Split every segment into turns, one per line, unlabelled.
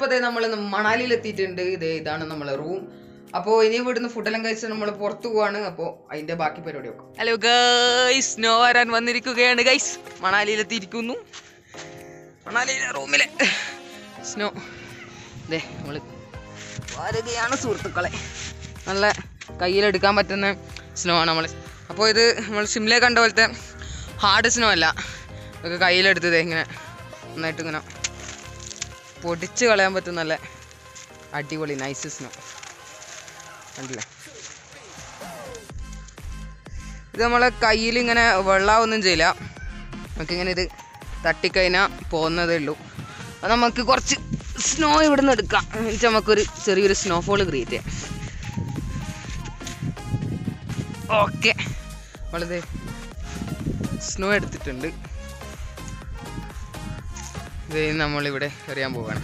അതേ നമ്മൾ മണാലിയിൽ എത്തിയിട്ടുണ്ട് ഇത് ഇതാണ് നമ്മളെ റൂം അപ്പോൾ ഇനി ഇവിടുന്ന് ഫുഡെല്ലാം കഴിച്ച് നമ്മൾ പുറത്തു പോവാണ് അപ്പോൾ അതിന്റെ ബാക്കി പരിപാടി നോക്കാം ഹലോ ഗൈസ് സ്നോ വരാൻ വന്നിരിക്കുകയാണ് ഗൈസ് മണാലിയിലെത്തിയിരിക്കുന്നു മണാലിയിലെ റൂമിലെ സ്നോ ദേ നമ്മൾ വരുകയാണ് സുഹൃത്തുക്കളെ നല്ല കയ്യിലെടുക്കാൻ പറ്റുന്ന സ്നോ ആണ് നമ്മൾ അപ്പോൾ ഇത് നമ്മൾ ഷിംല കണ്ട പോലത്തെ ഹാർഡ് സ്നോ അല്ല ഇതൊക്കെ കയ്യിലെടുത്തത് ഇങ്ങനെ നന്നായിട്ട് ഇങ്ങനെ പൊടിച്ച് കളയാൻ പറ്റും നല്ല അടിപൊളി നൈസ് സ്നോ കണ്ടില്ലേ ഇത് നമ്മളെ കയ്യിൽ ഇങ്ങനെ വെള്ളമൊന്നും ചെയ്യില്ല നമുക്കിങ്ങനെ ഇത് തട്ടിക്കഴിഞ്ഞാൽ പോകുന്നതേ ഉള്ളൂ അത് നമുക്ക് കുറച്ച് സ്നോ ഇവിടെ നിന്ന് എടുക്കാം എന്നിട്ട് നമുക്കൊരു ചെറിയൊരു സ്നോഫോൾ ക്രിയേറ്റ് ചെയ്യാം ഓക്കെ നമ്മളിത് സ്നോ എടുത്തിട്ടുണ്ട് ഇത് നമ്മളിവിടെ എറിയാൻ പോവാണ്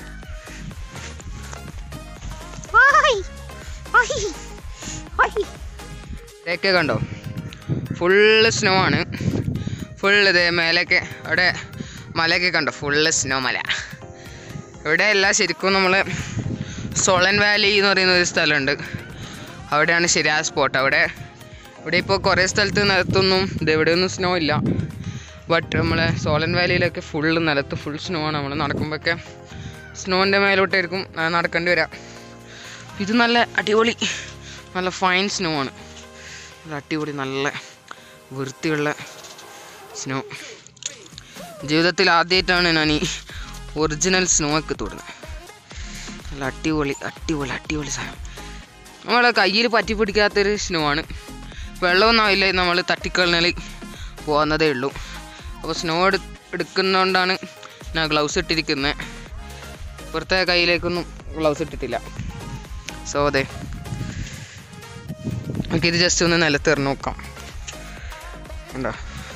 ഇതൊക്കെ കണ്ടോ ഫുള്ള് സ്നോ ആണ് ഫുൾ ഇത് മേലൊക്കെ അവിടെ മലയൊക്കെ കണ്ടോ ഫുള്ള് സ്നോ മല ഇവിടെ അല്ല ശരിക്കും നമ്മൾ സോളൻ വാലി എന്ന് പറയുന്ന ഒരു സ്ഥലമുണ്ട് അവിടെയാണ് ശരിയായ സ്പോട്ട് അവിടെ ഇവിടെ ഇപ്പോൾ കുറേ സ്ഥലത്ത് നിലത്തൊന്നും ഇത് എവിടെയൊന്നും സ്നോ ഇല്ല ബട്ട് നമ്മളെ സോളൻ വാലിയിലൊക്കെ ഫുള്ള് നിലത്ത് ഫുൾ സ്നോ ആണ് നമ്മൾ നടക്കുമ്പോഴൊക്കെ സ്നോൻ്റെ മേലോട്ടായിരിക്കും ആ, നടക്കേണ്ടി വരിക ഇത് നല്ല അടിപൊളി നല്ല ഫൈൻ സ്നോ ആണ് നല്ല അടിപൊളി നല്ല വൃത്തിയുള്ള സ്നോ ജീവിതത്തിൽ ആദ്യമായിട്ടാണ് ഞാൻ ഈ ഒറിജിനൽ സ്നോ ഒക്കെ തൊടുന്നത് നല്ല അടിപൊളി അടിപൊളി അടിപൊളി സാധനം നമ്മളെ കയ്യിൽ പറ്റി പിടിക്കാത്തൊരു സ്നോ ആണ് വെള്ളമൊന്നും ആയില്ല നമ്മൾ തട്ടിക്കളഞ്ഞാൽ പോകുന്നതേ ഉള്ളൂ അപ്പോൾ സ്നോ എടു എടുക്കുന്നതുകൊണ്ടാണ് ഞാൻ ഗ്ലൗസ് ഇട്ടിരിക്കുന്നത് ഇപ്പുറത്തെ കയ്യിലേക്കൊന്നും ഗ്ലൗസ് ഇട്ടിട്ടില്ല സോ അതെ നമുക്കിത് ജസ്റ്റ് ഒന്ന് നിലത്ത് എറിഞ്ഞ് നോക്കാം ഉണ്ടോ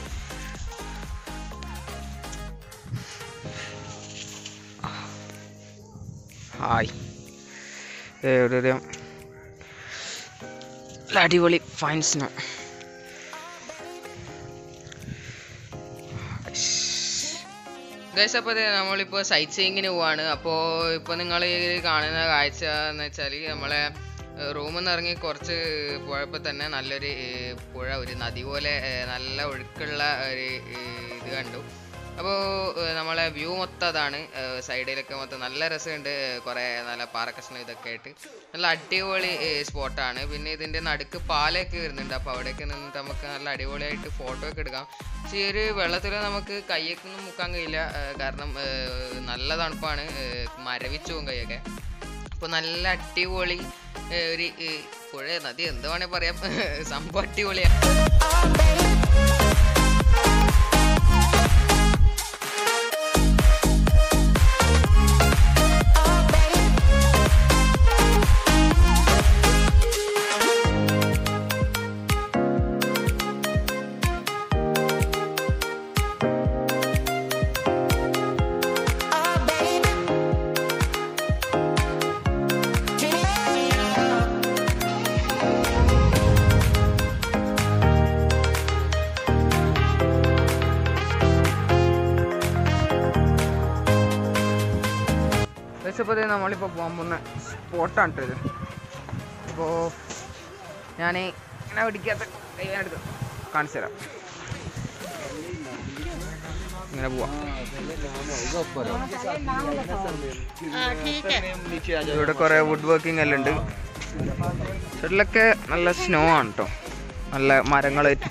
ഹായ് ഒരു ഒരു നല്ല അടിപൊളി ഫൈൻ സ്നോ ഗൈസ് അപ്പോൾ നമ്മളിപ്പോൾ സൈറ്റ് സീയിങ്ങിന് പോവാണ് അപ്പോൾ ഇപ്പോൾ നിങ്ങൾ ഈ കാണുന്ന കാഴ്ച എന്ന് വെച്ചാൽ നമ്മളെ റൂമിൽ നിന്ന് ഇറങ്ങി കുറച്ച് പോയപ്പോൾ തന്നെ നല്ലൊരു ഏർ, പുഴ ഒരു നദി പോലെ ഏർ, നല്ല ഒഴുക്കുള്ള ഒരു ഏർ, ഇത് കണ്ടു അപ്പോൾ നമ്മളെ വ്യൂ മൊത്തം അതാണ് സൈഡിലൊക്കെ മൊത്തം നല്ല രസമുണ്ട് കുറേ നല്ല പാറക്കഷ്ണം ഇതൊക്കെ ആയിട്ട് നല്ല അടിപൊളി സ്പോട്ടാണ് പിന്നെ ഇതിൻ്റെ നടുക്ക് പാലൊക്കെ വരുന്നുണ്ട് അപ്പോൾ അവിടെയൊക്കെ നിന്നിട്ട് നമുക്ക് നല്ല അടിപൊളിയായിട്ട് ഫോട്ടോ ഒക്കെ എടുക്കാം പക്ഷേ ഈ ഒരു വെള്ളത്തിൽ നമുക്ക് കൈയൊക്കെ ഒന്നും മുക്കാൻ കഴിയില്ല ഏർ കാരണം ഏർ നല്ല തണുപ്പാണ് ഏർ മരവിച്ചു പോകും കൈയൊക്കെ അപ്പോൾ നല്ല അടിപൊളി ഏർ ഒരു ഏർ പുഴ നദി എന്ത് വേണേൽ പറയാം സംഭവം അടിപൊളിയാണ് ഇപ്പോൾ നമ്മളിപ്പോൾ പോകാൻ പോകുന്ന സ്പോട്ടാണ് കേട്ടോ ഇത് അപ്പോൾ ഞാൻ ഇങ്ങനെ പിടിക്കാത്ത കൈവാനെടുത്ത് കാണിച്ചു തരാം ഇങ്ങനെ പോവാം ഇവിടെ കുറേ വുഡ് വർക്കിംഗ് എല്ലാം ഉണ്ട് സൈഡിലൊക്കെ നല്ല സ്നോ ആണ് കേട്ടോ നല്ല മരങ്ങളായിട്ട്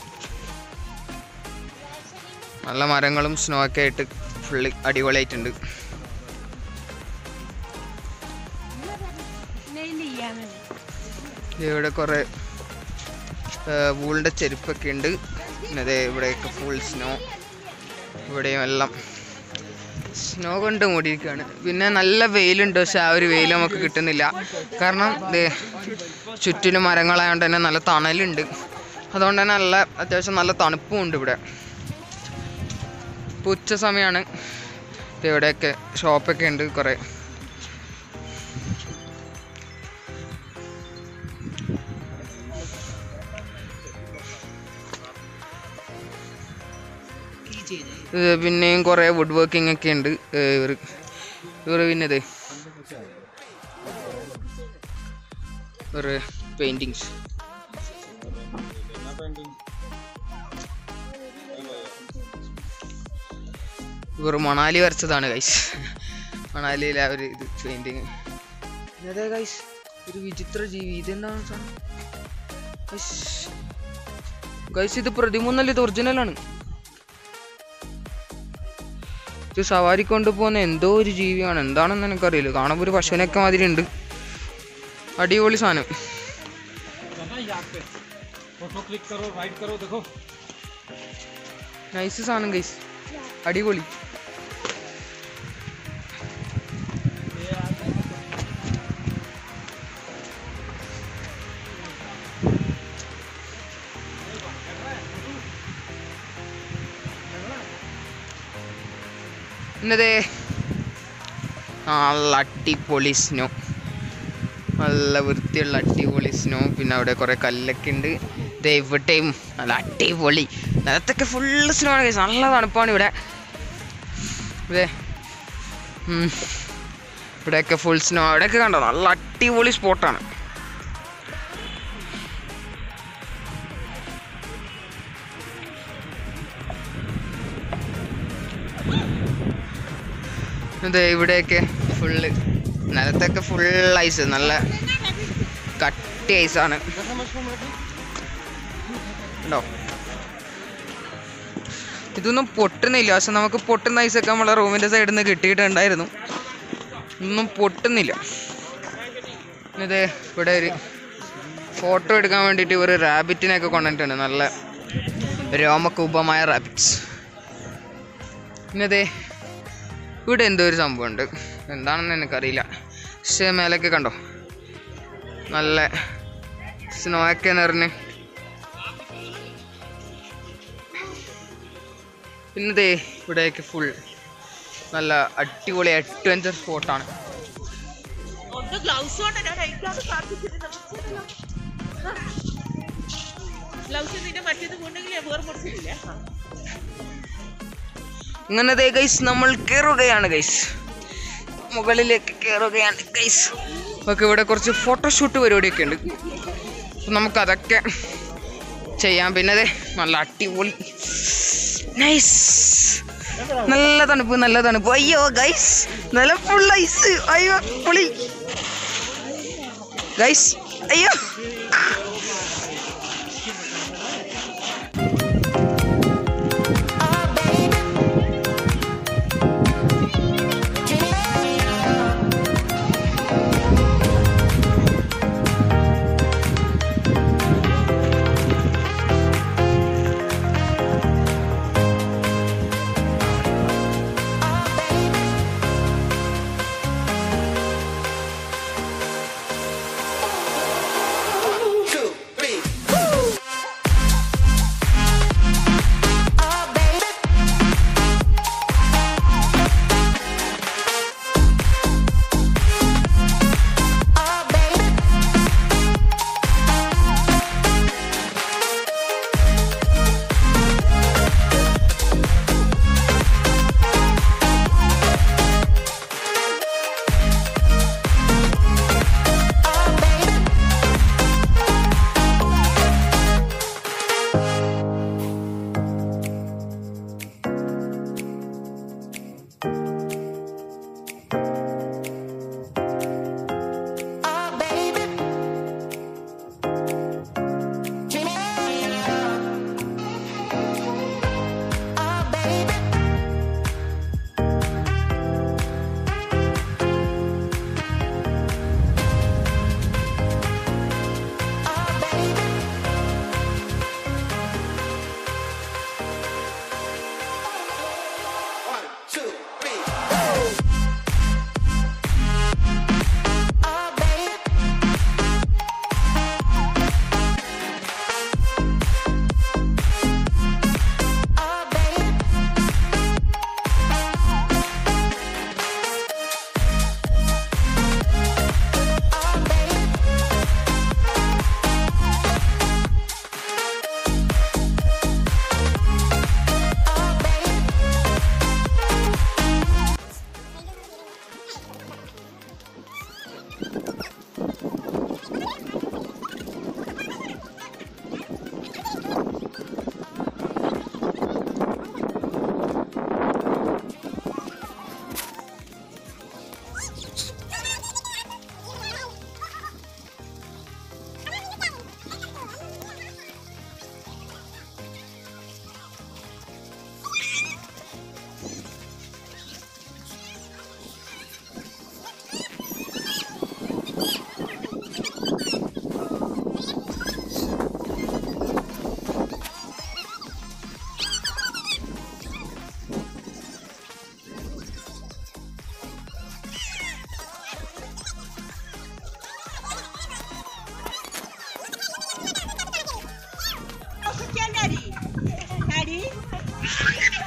നല്ല മരങ്ങളും സ്നോ ഒക്കെ ആയിട്ട് ഫുള്ള് അടിപൊളിയായിട്ടുണ്ട് ഇവിടെ കുറേ വൂളിൻ്റെ ചെരുപ്പൊക്കെ ഉണ്ട് പിന്നെ ദേ ഇവിടെയൊക്കെ ഫുൾ സ്നോ ഇവിടെയും എല്ലാം സ്നോ കൊണ്ട് മൂടിയിരിക്കുകയാണ് പിന്നെ നല്ല വെയിലുണ്ട് പക്ഷെ ആ ഒരു വെയിൽ നമുക്ക് കിട്ടുന്നില്ല കാരണം ദേ ചുറ്റിലും മരങ്ങളായതുകൊണ്ട് തന്നെ നല്ല തണലുണ്ട് അതുകൊണ്ട് തന്നെ നല്ല അത്യാവശ്യം നല്ല തണുപ്പും ഉണ്ട് ഇവിടെ ഇപ്പോൾ ഉച്ച സമയമാണ് ദേ ഇവിടെയൊക്കെ ഷോപ്പൊക്കെ ഉണ്ട് കുറേ ഇത് പിന്നെയും കുറേ വുഡ് വർക്കിംഗ് ഒക്കെ ഉണ്ട് ഇവർ ഇവർ പിന്നെ ഇത് ഒരു പെയിന്റിങ്സ് ഇവർ മണാലി വരച്ചതാണ് ഗൈസ് മണാലിയിലെ ആ ഒരു ഇത് പെയിന്റിങ് അതെ ഗൈസ് ഒരു വിചിത്ര ജീവി ഇതെന്താണ് സാധനം ഗൈസ് ഇത് പ്രതിമൂന്നല്ല ഇത് ഒറിജിനലാണ് ഇത് സവാരി കൊണ്ടുപോകുന്ന എന്തോ ഒരു ജീവിയാണ് എന്താണെന്ന് എനിക്കറിയില്ല കാണുമ്പോൾ ഒരു പശുവിനൊക്കെ മാതിരി ഉണ്ട് അടിപൊളി സാധനം
फोटो क्लिक करो राइट करो देखो
നൈസ് സാധനം ഗൈസ് അടിപൊളി എന്നതേ നല്ല അടിപൊളി സ്നോ നല്ല വൃത്തിയുള്ള അടിപൊളി സ്നോ പിന്നെ അവിടെ കുറേ കല്ലൊക്കെ ഉണ്ട് ദേ ഇവിടെയും നല്ല അടിപൊളി നിലത്തൊക്കെ ഫുള്ള് സ്നോ ആണ് guys. നല്ല തണുപ്പാണ് ഇവിടെ ഇതേ ഉം. ഇവിടെയൊക്കെ ഫുൾ സ്നോ അവിടെയൊക്കെ കണ്ടോ നല്ല അടിപൊളി സ്പോട്ടാണ് ഇത് ഇവിടെയൊക്കെ ഫുള്ള് നിലത്തൊക്കെ ഫുൾ ഐസ് നല്ല കട്ടി ഐസാണ് ഉണ്ടോ ഇതൊന്നും പൊട്ടുന്നില്ല പക്ഷെ നമുക്ക് പൊട്ടുന്ന ഐസൊക്കെ നമ്മളെ റൂമിൻ്റെ സൈഡിൽ നിന്ന് കിട്ടിയിട്ടുണ്ടായിരുന്നു ഒന്നും പൊട്ടുന്നില്ല ഇത് ഇവിടെ ഒരു ഫോട്ടോ എടുക്കാൻ വേണ്ടിയിട്ട് ഒരു റാബിറ്റിനെയൊക്കെ കൊണ്ടുവന്നിട്ടുണ്ട് നല്ല രോമകൂപമായ റാബിറ്റ്സ് പിന്നതേ ഇവിടെ എന്തോ ഒരു സംഭവമുണ്ട് എന്താണെന്ന് എനിക്കറിയില്ല പക്ഷേ മേലൊക്കെ കണ്ടോ നല്ല സ്നോ ഒക്കെ നിറഞ്ഞ് പിന്നെ ദേ ഇവിടെയൊക്കെ ഫുൾ നല്ല അടിപൊളി അഡ്വഞ്ചർ സ്പോട്ടാണ്
ഒന്ന് ഗ്ലൗസ് കൊണ്ട് ഞാൻ കഴിക്കാതെ പ്രാർത്ഥിച്ചിട്ട് ഗ്ലൗസ് നിന്റെ മറ്റേത് കൊണ്ടെങ്കിൽ വേറെ മുറിച്ചിട്ടില്ല
ഇങ്ങനെ ദേ ഗൈസ് നമ്മൾ കയറുകയാണ് ഗൈസ് മുകളിലേക്ക് കയറുകയാണ് ഗൈസ് നമുക്ക് ഇവിടെ കുറച്ച് ഫോട്ടോഷൂട്ട് പരിപാടിയൊക്കെ ഉണ്ട് അപ്പം നമുക്ക് അതൊക്കെ ചെയ്യാം പിന്നെ ദേ നല്ല അടിപൊളി നൈസ് നല്ല തണുപ്പ് നല്ല തണുപ്പ് അയ്യോ ഗൈസ് നല്ല ഫുൾ ഐസ് അയ്യോ പൊളി ഗൈസ് അയ്യോ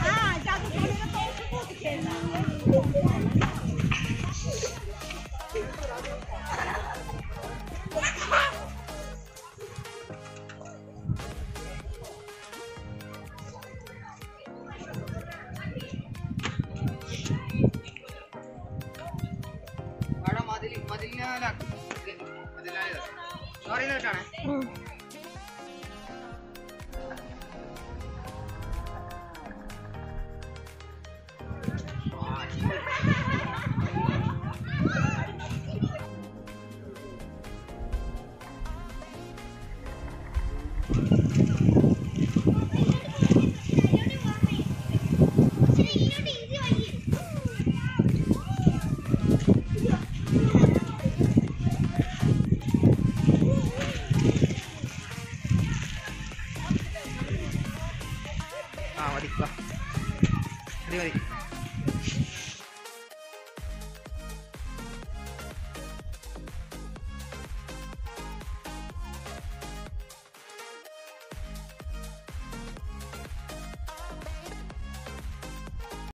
അവിടെ മതിൽ മതിലിനാല മതിലിനാല സോറി കേട്ടാണേ ആ മതി വാ മതി മതി